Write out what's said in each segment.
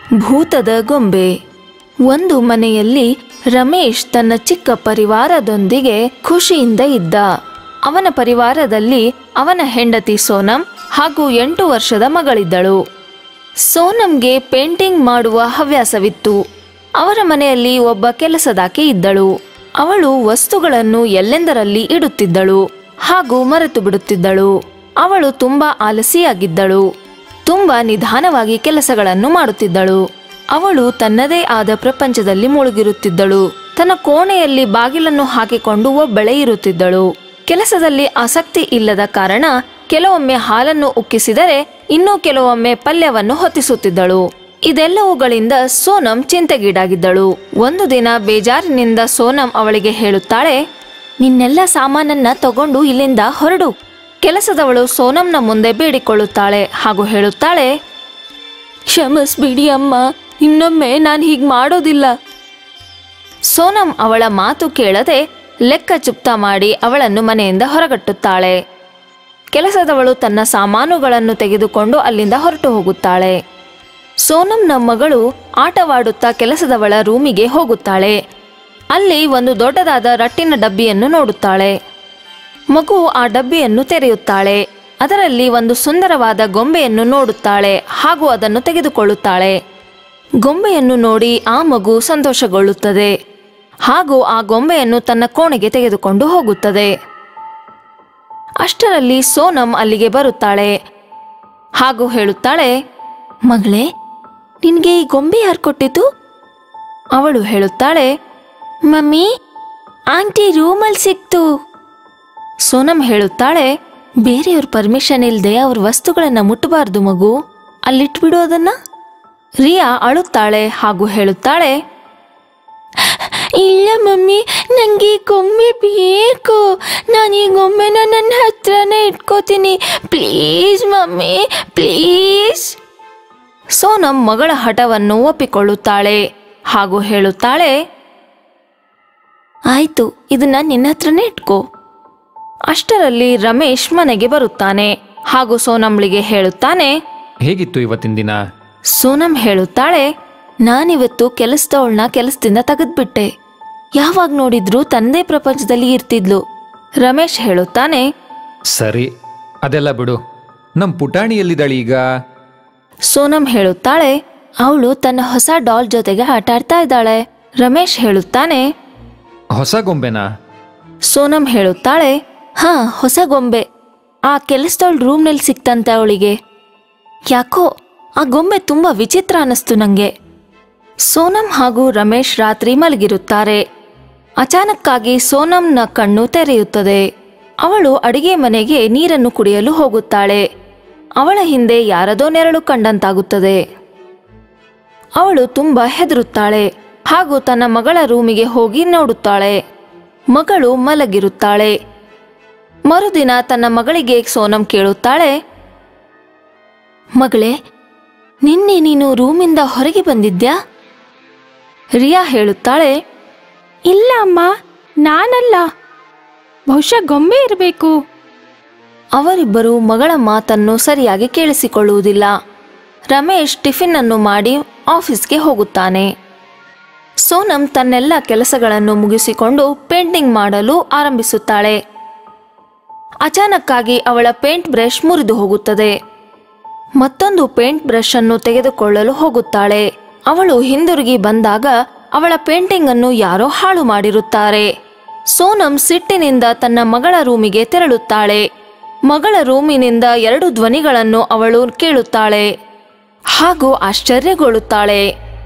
ಭೂತದ ಗೊಂಬೆ ಒಂದು ಮನೆಯಲ್ಲಿ ರಮೇಶ್ ತನ್ನ ಚಿಕ್ಕ ಪರಿವಾರದೊಂದಿಗೆ ಖುಷಿಯಿಂದ ಇದ್ದ ಅವನ ಪರಿವಾರದಲ್ಲಿ ಅವನ ಹೆಂಡತಿ ಸೋನಂ ಹಾಗೂ ಎಂಟು ವರ್ಷದ ಮಗಳಿದ್ದಳು ಸೋನಂಗೆ ಪೇಂಟಿಂಗ್ ಮಾಡುವ ಹವ್ಯಾಸವಿತ್ತು ಅವರ ಮನೆಯಲ್ಲಿ ಒಬ್ಬ ಕೆಲಸದಾಕೆ ಇದ್ದಳು ಅವಳು ವಸ್ತುಗಳನ್ನು ಎಲ್ಲೆಂದರಲ್ಲಿ ಇಡುತ್ತಿದ್ದಳು ಹಾಗೂ ಮರೆತು ಬಿಡುತ್ತಿದ್ದಳು ಅವಳು ತುಂಬಾ ಆಲಸಿಯಾಗಿದ್ದಳು ತುಂಬಾ ನಿಧಾನವಾಗಿ ಕೆಲಸಗಳನ್ನು ಮಾಡುತ್ತಿದ್ದಳು ಅವಳು ತನ್ನದೇ ಆದ ಪ್ರಪಂಚದಲ್ಲಿ ಮುಳುಗಿರುತ್ತಿದ್ದಳು ತನ್ನ ಕೋಣೆಯಲ್ಲಿ ಬಾಗಿಲನ್ನು ಹಾಕಿಕೊಂಡು ಒಬ್ಬಳೇ ಇರುತ್ತಿದ್ದಳು ಕೆಲಸದಲ್ಲಿ ಆಸಕ್ತಿ ಇಲ್ಲದ ಕಾರಣ ಕೆಲವೊಮ್ಮೆ ಹಾಲನ್ನು ಉಕ್ಕಿಸಿದರೆ ಇನ್ನೂ ಕೆಲವೊಮ್ಮೆ ಪಲ್ಯವನ್ನು ಹೊತ್ತಿಸುತ್ತಿದ್ದಳು ಇದೆಲ್ಲವುಗಳಿಂದ ಸೋನಂ ಚಿಂತೆಗೀಡಾಗಿದ್ದಳು ಒಂದು ದಿನ ಬೇಜಾರಿನಿಂದ ಸೋನಂ ಅವಳಿಗೆ ಹೇಳುತ್ತಾಳೆ ನಿನ್ನೆಲ್ಲ ಸಾಮಾನನ್ನ ತಗೊಂಡು ಇಲ್ಲಿಂದ ಹೊರಡು ಕೆಲಸದವಳು ಸೋನಂನ ಮುಂದೆ ಬೇಡಿಕೊಳ್ಳುತ್ತಾಳೆ ಹಾಗೂ ಹೇಳುತ್ತಾಳೆ ಕ್ಷಮಿಸ್ಬಿಡಿ ಅಮ್ಮ ಇನ್ನೊಮ್ಮೆ ನಾನು ಹೀಗೆ ಮಾಡೋದಿಲ್ಲ ಸೋನಂ ಅವಳ ಮಾತು ಕೇಳದೆ ಲೆಕ್ಕ ಚುಪ್ತ ಮಾಡಿ ಅವಳನ್ನು ಮನೆಯಿಂದ ಹೊರಗಟ್ಟುತ್ತಾಳೆ ಕೆಲಸದವಳು ತನ್ನ ಸಾಮಾನುಗಳನ್ನು ತೆಗೆದುಕೊಂಡು ಅಲ್ಲಿಂದ ಹೊರಟು ಹೋಗುತ್ತಾಳೆ ಸೋನಂನ ಮಗಳು ಆಟವಾಡುತ್ತಾ ಕೆಲಸದವಳ ರೂಮಿಗೆ ಹೋಗುತ್ತಾಳೆ ಅಲ್ಲಿ ಒಂದು ದೊಡ್ಡದಾದ ರಟ್ಟಿನ ಡಬ್ಬಿಯನ್ನು ನೋಡುತ್ತಾಳೆ ಮಗು ಆ ಡಬ್ಬಿಯನ್ನು ತೆರೆಯುತ್ತಾಳೆ ಅದರಲ್ಲಿ ಒಂದು ಸುಂದರವಾದ ಗೊಂಬೆಯನ್ನು ನೋಡುತ್ತಾಳೆ ಹಾಗೂ ಅದನ್ನು ತೆಗೆದುಕೊಳ್ಳುತ್ತಾಳೆ ಗೊಂಬೆಯನ್ನು ನೋಡಿ ಆ ಮಗು ಸಂತೋಷಗೊಳ್ಳುತ್ತದೆ ಹಾಗೂ ಆ ಗೊಂಬೆಯನ್ನು ತನ್ನ ಕೋಣೆಗೆ ತೆಗೆದುಕೊಂಡು ಹೋಗುತ್ತದೆ ಅಷ್ಟರಲ್ಲಿ ಸೋನಂ ಅಲ್ಲಿಗೆ ಬರುತ್ತಾಳೆ ಹಾಗೂ ಹೇಳುತ್ತಾಳೆ ಮಗಳೇ ನಿನಗೆ ಈ ಗೊಂಬೆ ಯಾರು ಕೊಟ್ಟಿದ್ದು ಅವಳು ಹೇಳುತ್ತಾಳೆ ಮಮ್ಮಿ ಆಂಟಿ ರೂಮಲ್ಲಿ ಸಿಕ್ತು ಸೋನಂ ಹೇಳುತ್ತಾಳೆ ಬೇರೆಯವ್ರ ಪರ್ಮಿಷನ್ ಇಲ್ಲದೆ ಅವ್ರ ವಸ್ತುಗಳನ್ನ ಮುಟ್ಟಬಾರ್ದು ಮಗು ಅಲ್ಲಿಟ್ಬಿಡು ಅದನ್ನ ರಿಯಾ ಅಳುತ್ತಾಳೆ ಹಾಗೂ ಹೇಳುತ್ತಾಳೆ ಇಲ್ಲ ಮಮ್ಮಿ ನನಗೆ ಈ ಗೊಂಬೆ ಬೇಕು ನಾನು ಈ ಗೊಂಬೆನ ನನ್ನ ಹತ್ರನೇ ಇಟ್ಕೋತೀನಿ ಪ್ಲೀಸ್ ಮಮ್ಮಿ ಪ್ಲೀಸ್ ಸೋನಂ ಮಗಳ ಹಠವನ್ನು ಒಪ್ಪಿಕೊಳ್ಳುತ್ತಾಳೆ ಹಾಗೂ ಹೇಳುತ್ತಾಳೆ ಆಯ್ತು ಇದನ್ನ ನಿನ್ನ ಹತ್ರನೇ ಇಟ್ಕೋ ಅಷ್ಟರಲ್ಲಿ ರಮೇಶ್ ಮನೆಗೆ ಬರುತ್ತಾನೆ ಹಾಗೂ ಸೋನಂಳಿಗೆ ಹೇಳುತ್ತಾನೆ ಹೇಗಿತ್ತು ಇವತ್ತಿನ ದಿನ ಸೋನಂ ಹೇಳುತ್ತಾಳೆ ನಾನಿವತ್ತು ಕೆಲಸದವಳನ್ನ ಕೆಲಸದಿಂದ ತೆಗೆದ್ಬಿಟ್ಟೆ ಯಾವಾಗ ನೋಡಿದ್ರೂ ತಂದೆ ಪ್ರಪಂಚದಲ್ಲಿ ಇರ್ತಿದ್ಲು ರಮೇಶ್ ಹೇಳುತ್ತಾನೆ ಸರಿ ಅದೆಲ್ಲ ಬಿಡು ನಮ್ಮ ಪುಟಾಣಿ ಎಲ್ಲಿದ್ದಾಳೆ ಈಗ ಸೋನಂ ಹೇಳುತ್ತಾಳೆ ಅವಳು ತನ್ನ ಹೊಸ ಡಾಲ್ ಜೊತೆಗೆ ಆಟ ಆಡ್ತಾ ಇದ್ದಾಳೆ ರಮೇಶ್ ಹೇಳುತ್ತಾನೆ ಹೊಸ ಗೊಂಬೆನಾ ಸೋನಂ ಹೇಳುತ್ತಾಳೆ ಹಾ ಹೊಸ ಗೊಂಬೆ ಆ ಕೆಲಸದವಳ ರೂಮ್ನಲ್ಲಿ ಸಿಕ್ತಂತೆ ಅವಳಿಗೆ ಯಾಕೋ ಆ ಗೊಂಬೆ ತುಂಬಾ ವಿಚಿತ್ರ ಅನ್ನಿಸ್ತು ನಂಗೆ ಸೋನಂ ಹಾಗೂ ರಮೇಶ್ ರಾತ್ರಿ ಮಲಗಿರುತ್ತಾರೆ ಅಚಾನಕ್ಕಾಗಿ ಸೋನಂನ ಕಣ್ಣು ತೆರೆಯುತ್ತದೆ ಅವಳು ಅಡಿಗೆ ಮನೆಗೆ ನೀರನ್ನು ಕುಡಿಯಲು ಹೋಗುತ್ತಾಳೆ ಅವಳ ಹಿಂದೆ ಯಾರದೋ ನೆರಳು ಕಂಡಂತಾಗುತ್ತದೆ ಅವಳು ತುಂಬಾ ಹೆದರುತ್ತಾಳೆ ಹಾಗೂ ತನ್ನ ಮಗಳ ರೂಮಿಗೆ ಹೋಗಿ ನೋಡುತ್ತಾಳೆ ಮಗಳು ಮಲಗಿರುತ್ತಾಳೆ ಮರುದಿನ ತನ್ನ ಮಗಳಿಗೆ ಸೋನಂ ಕೇಳುತ್ತಾಳೆ ಮಗಳೇ ನಿನ್ನೆ ನೀನು ರೂಮಿಂದ ಹೊರಗೆ ಬಂದಿದ್ಯಾ ರಿಯಾ ಹೇಳುತ್ತಾಳೆ ಇಲ್ಲ ಅಮ್ಮ ನಾನಲ್ಲ ಬಹುಶಃ ಗೊಂಬೆ ಇರಬೇಕು ಅವರಿಬ್ಬರು ಮಗಳ ಮಾತನ್ನು ಸರಿಯಾಗಿ ಕೇಳಿಸಿಕೊಳ್ಳುವುದಿಲ್ಲ ರಮೇಶ್ ಟಿಫಿನ್ ಅನ್ನು ಮಾಡಿ ಆಫೀಸ್ಗೆ ಹೋಗುತ್ತಾನೆ ಸೋನಂ ತನ್ನೆಲ್ಲ ಕೆಲಸಗಳನ್ನು ಮುಗಿಸಿಕೊಂಡು ಪೇಂಟಿಂಗ್ ಮಾಡಲು ಆರಂಭಿಸುತ್ತಾಳೆ ಅಚಾನಕ್ಕಾಗಿ ಅವಳ ಪೇಂಟ್ ಬ್ರಷ್ ಮುರಿದು ಹೋಗುತ್ತದೆ ಮತ್ತೊಂದು ಪೇಂಟ್ ಬ್ರಷ್ ಅನ್ನು ತೆಗೆದುಕೊಳ್ಳಲು ಹೋಗುತ್ತಾಳೆ ಅವಳು ಹಿಂದಿರುಗಿ ಬಂದಾಗ ಅವಳ ಪೇಂಟಿಂಗ್ ಅನ್ನು ಯಾರೋ ಹಾಳು ಮಾಡಿರುತ್ತಾರೆ ಸೋನಂ ಸಿಟ್ಟಿನಿಂದ ತನ್ನ ಮಗಳ ರೂಮಿಗೆ ತೆರಳುತ್ತಾಳೆ ಮಗಳ ರೂಮಿನಿಂದ ಎರಡು ಧ್ವನಿಗಳನ್ನು ಅವಳು ಕೇಳುತ್ತಾಳೆ ಹಾಗೂ ಆಶ್ಚರ್ಯಗೊಳ್ಳುತ್ತಾಳೆ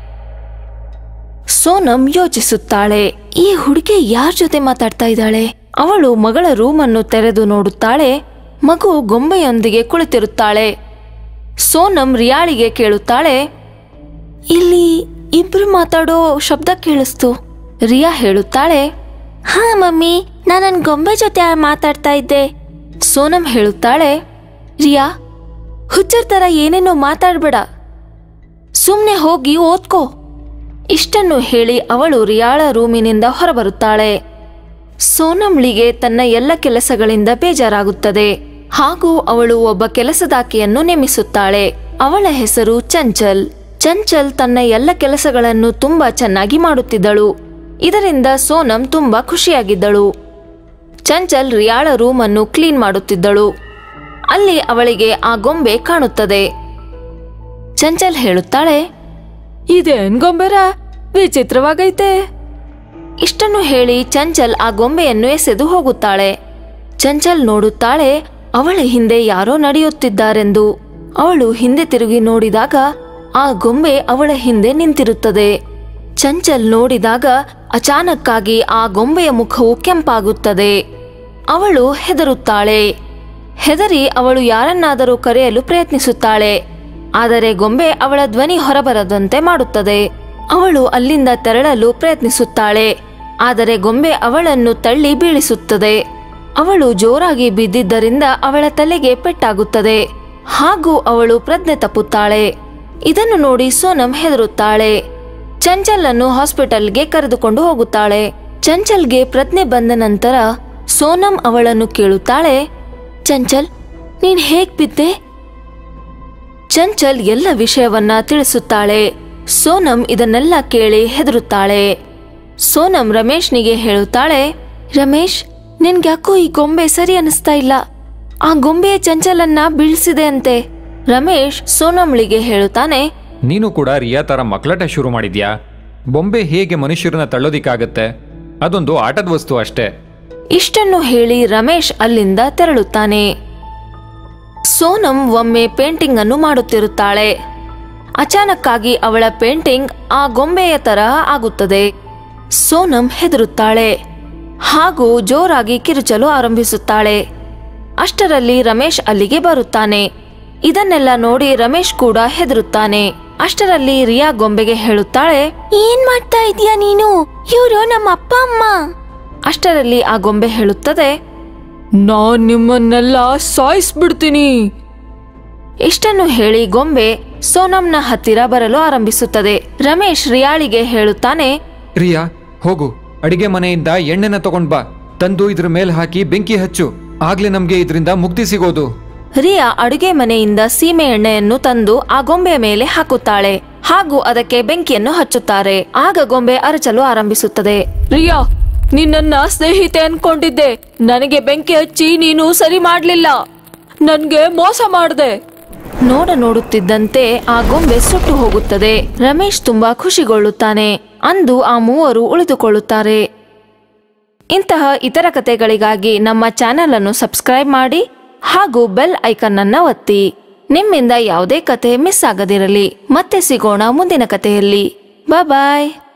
ಸೋನಂ ಯೋಚಿಸುತ್ತಾಳೆ ಈ ಹುಡುಗಿ ಯಾರ ಜೊತೆ ಮಾತಾಡ್ತಾ ಇದ್ದಾಳೆ ಅವಳು ಮಗಳ ರೂಮನ್ನು ತೆರೆದು ನೋಡುತ್ತಾಳೆ ಮಗು ಗೊಂಬೆಯೊಂದಿಗೆ ಕುಳಿತಿರುತ್ತಾಳೆ ಸೋನಂ ರಿಯಾಳಿಗೆ ಕೇಳುತ್ತಾಳೆ ಇಲ್ಲಿ ಇಬ್ರು ಮಾತಾಡೋ ಶಬ್ದ ಕೇಳಿಸ್ತು ರಿಯಾ ಹೇಳುತ್ತಾಳೆ ಹಾ ಮಮ್ಮಿ ನಾನು ನನ್ನ ಗೊಂಬೆ ಜೊತೆ ಮಾತಾಡ್ತಾ ಇದ್ದೆ ಸೋನಂ ಹೇಳುತ್ತಾಳೆ ರಿಯಾ ಹುಚ್ಚರ್ ತರ ಏನೇನೋ ಮಾತಾಡ್ಬೇಡ ಸುಮ್ನೆ ಹೋಗಿ ಓದ್ಕೋ ಇಷ್ಟನ್ನು ಹೇಳಿ ಅವಳು ರಿಯಾಳ ರೂಮಿನಿಂದ ಹೊರಬರುತ್ತಾಳೆ ಸೋನಂಳಿಗೆ ತನ್ನ ಎಲ್ಲ ಕೆಲಸಗಳಿಂದ ಬೇಜಾರಾಗುತ್ತದೆ ಹಾಗೂ ಅವಳು ಒಬ್ಬ ಕೆಲಸದಾಕೆಯನ್ನು ನೇಮಿಸುತ್ತಾಳೆ ಅವಳ ಹೆಸರು ಚಂಚಲ್ ಚಂಚಲ್ ತನ್ನ ಎಲ್ಲ ಕೆಲಸಗಳನ್ನು ತುಂಬಾ ಚೆನ್ನಾಗಿ ಮಾಡುತ್ತಿದ್ದಳು ಇದರಿಂದ ಸೋನಂ ತುಂಬಾ ಖುಷಿಯಾಗಿದ್ದಳು ಚಂಚಲ್ ರಿಯಾಳ ರೂಮನ್ನು ಕ್ಲೀನ್ ಮಾಡುತ್ತಿದ್ದಳು ಅಲ್ಲಿ ಅವಳಿಗೆ ಆ ಗೊಂಬೆ ಕಾಣುತ್ತದೆ ಚಂಚಲ್ ಹೇಳುತ್ತಾಳೆ ಇದೇನ್ ಗೊಂಬೆರ ವಿಚಿತ್ರವಾಗೈತೆ ಇಷ್ಟನ್ನು ಹೇಳಿ ಚಂಚಲ್ ಆ ಗೊಂಬೆಯನ್ನು ಎಸೆದು ಹೋಗುತ್ತಾಳೆ ಚಂಚಲ್ ನೋಡುತ್ತಾಳೆ ಅವಳ ಹಿಂದೆ ಯಾರೋ ನಡೆಯುತ್ತಿದ್ದಾರೆಂದು ಅವಳು ಹಿಂದೆ ತಿರುಗಿ ನೋಡಿದಾಗ ಆ ಗೊಂಬೆ ಅವಳ ಹಿಂದೆ ನಿಂತಿರುತ್ತದೆ ಚಂಚಲ್ ನೋಡಿದಾಗ ಅಚಾನಕ್ಕಾಗಿ ಆ ಗೊಂಬೆಯ ಮುಖವು ಕೆಂಪಾಗುತ್ತದೆ ಅವಳು ಹೆದರುತ್ತಾಳೆ ಹೆದರಿ ಅವಳು ಯಾರನ್ನಾದರೂ ಕರೆಯಲು ಪ್ರಯತ್ನಿಸುತ್ತಾಳೆ ಆದರೆ ಗೊಂಬೆ ಅವಳ ಧ್ವನಿ ಹೊರಬರದಂತೆ ಮಾಡುತ್ತದೆ ಅವಳು ಅಲ್ಲಿಂದ ತೆರಳಲು ಪ್ರಯತ್ನಿಸುತ್ತಾಳೆ ಆದರೆ ಗೊಂಬೆ ಅವಳನ್ನು ತಳ್ಳಿ ಬೀಳಿಸುತ್ತದೆ ಅವಳು ಜೋರಾಗಿ ಬಿದ್ದಿದ್ದರಿಂದ ಅವಳ ತಲೆಗೆ ಪೆಟ್ಟಾಗುತ್ತದೆ ಹಾಗೂ ಅವಳು ಪ್ರಜ್ಞೆ ತಪ್ಪುತ್ತಾಳೆ ಇದನ್ನು ನೋಡಿ ಸೋನಂ ಹೆದರುತ್ತಾಳೆ ಚಂಚಲನ್ನು ಹಾಸ್ಪಿಟಲ್ಗೆ ಕರೆದುಕೊಂಡು ಹೋಗುತ್ತಾಳೆ ಚಂಚಲ್ಗೆ ಪ್ರಜ್ಞೆ ಬಂದ ನಂತರ ಸೋನಂ ಅವಳನ್ನು ಕೇಳುತ್ತಾಳೆ ಚಂಚಲ್ ನೀನ್ ಹೇಗ್ ಬಿದ್ದೆ ಚಂಚಲ್ ಎಲ್ಲ ವಿಷಯವನ್ನ ತಿಳಿಸುತ್ತಾಳೆ ಸೋನಂ ಇದನ್ನೆಲ್ಲ ಕೇಳಿ ಹೆದರುತ್ತಾಳೆ ಸೋನಂ ರಮೇಶ್ನಿಗೆ ಹೇಳುತ್ತಾಳೆ ರಮೇಶ್ ನಿನ್ಗ್ಯಾಕೋ ಈ ಗೊಂಬೆ ಸರಿ ಅನಿಸ್ತಾ ಇಲ್ಲ ಆ ಗೊಂಬೆ ಚಂಚಲನ್ನ ಬೀಳ್ಸಿದೆ ಅಂತೆ ರಮೇಶ್ ಸೋನಂಳಿಗೆ ಹೇಳುತ್ತಾನೆ ನೀನು ಕೂಡ ರಿಯಾ ಥರ ಮಕ್ಕಳಾಟ ಶುರು ಮಾಡಿದ್ಯಾ ಬೊಂಬೆ ಹೇಗೆ ಮನುಷ್ಯರನ್ನ ತಳ್ಳೋದಿಕ್ಕಾಗತ್ತೆ ಅದೊಂದು ಆಟದ ವಸ್ತು ಅಷ್ಟೇ ಇಷ್ಟನ್ನು ಹೇಳಿ ರಮೇಶ್ ಅಲ್ಲಿಂದ ತೆರಳುತ್ತಾನೆ ಸೋನಂ ಒಮ್ಮೆ ಪೇಂಟಿಂಗ್ ಅನ್ನು ಮಾಡುತ್ತಿರುತ್ತಾಳೆ ಅಚಾನಕ್ಕಾಗಿ ಅವಳ ಪೇಂಟಿಂಗ್ ಆ ಗೊಂಬೆಯ ತರಹ ಆಗುತ್ತದೆ ಸೋನಂ ಹೆದರುತ್ತಾಳೆ ಹಾಗೂ ಜೋರಾಗಿ ಕಿರುಚಲು ಆರಂಭಿಸುತ್ತಾಳೆ ಅಷ್ಟರಲ್ಲಿ ರಮೇಶ್ ಅಲ್ಲಿಗೆ ಬರುತ್ತಾನೆ ಇದನ್ನೆಲ್ಲ ನೋಡಿ ರಮೇಶ್ ಕೂಡ ಹೆದರುತ್ತಾನೆ ಅಷ್ಟರಲ್ಲಿ ರಿಯಾ ಗೊಂಬೆಗೆ ಹೇಳುತ್ತಾಳೆ ಏನ್ ಮಾಡ್ತಾ ಇದೀಯಾ ನೀನು ಇವರು ನಮ್ಮ ಅಪ್ಪ ಅಮ್ಮ ಅಷ್ಟರಲ್ಲಿ ಆ ಗೊಂಬೆ ಹೇಳುತ್ತದೆ ನಾನ್ ನಿಮ್ಮನ್ನೆಲ್ಲ ಸಾಯಿಸ್ಬಿಡ್ತೀನಿ ಇಷ್ಟನ್ನು ಹೇಳಿ ಗೊಂಬೆ ಸೋನಂನ ಹತ್ತಿರ ಬರಲು ಆರಂಭಿಸುತ್ತದೆ ರಮೇಶ್ ರಿಯಾಳಿಗೆ ಹೇಳುತ್ತಾನೆ ರಿಯಾ ಹೋಗು ಅಡಿಗೆ ಮನೆಯಿಂದ ಎಣ್ಣೆನ ತಗೊಂಡ್ ಬಾ ತಂದು ಇದ್ರ ಮೇಲೆ ಹಾಕಿ ಬೆಂಕಿ ಹಚ್ಚು ಆಗ್ಲೇ ನಮ್ಗೆ ಇದರಿಂದ ಮುಕ್ತಿ ಸಿಗೋದು ರಿಯಾ ಅಡುಗೆ ಮನೆಯಿಂದ ಸೀಮೆ ಎಣ್ಣೆಯನ್ನು ತಂದು ಆ ಗೊಂಬೆಯ ಮೇಲೆ ಹಾಕುತ್ತಾಳೆ ಹಾಗೂ ಅದಕ್ಕೆ ಬೆಂಕಿಯನ್ನು ಹಚ್ಚುತ್ತಾರೆ ಆಗ ಗೊಂಬೆ ಅರಚಲು ಆರಂಭಿಸುತ್ತದೆ ರಿಯಾ ನಿನ್ನನ್ನ ಸ್ನೇಹಿತೆ ಅನ್ಕೊಂಡಿದ್ದೆ ನನಗೆ ಬೆಂಕಿ ಹಚ್ಚಿ ನೀನು ಸರಿ ಮಾಡ್ಲಿಲ್ಲ ನನ್ಗೆ ಮೋಸ ಮಾಡ್ದೆ ನೋಡ ನೋಡುತ್ತಿದ್ದಂತೆ ಆ ಗೊಂಬೆ ಸುಟ್ಟು ಹೋಗುತ್ತದೆ ರಮೇಶ್ ತುಂಬಾ ಖುಷಿಗೊಳ್ಳುತ್ತಾನೆ ಅಂದು ಆ ಮೂವರು ಉಳಿದುಕೊಳ್ಳುತ್ತಾರೆ ಇಂತಹ ಇತರ ಕಥೆಗಳಿಗಾಗಿ ನಮ್ಮ ಚಾನೆಲ್ ಅನ್ನು ಸಬ್ಸ್ಕ್ರೈಬ್ ಮಾಡಿ ಹಾಗೂ ಬೆಲ್ ಐಕನ್ ಅನ್ನ ಒತ್ತಿ ನಿಮ್ಮಿಂದ ಯಾವುದೇ ಕತೆ ಮಿಸ್ ಆಗದಿರಲಿ ಮತ್ತೆ ಸಿಗೋಣ ಮುಂದಿನ ಕಥೆಯಲ್ಲಿ ಬಾಯ್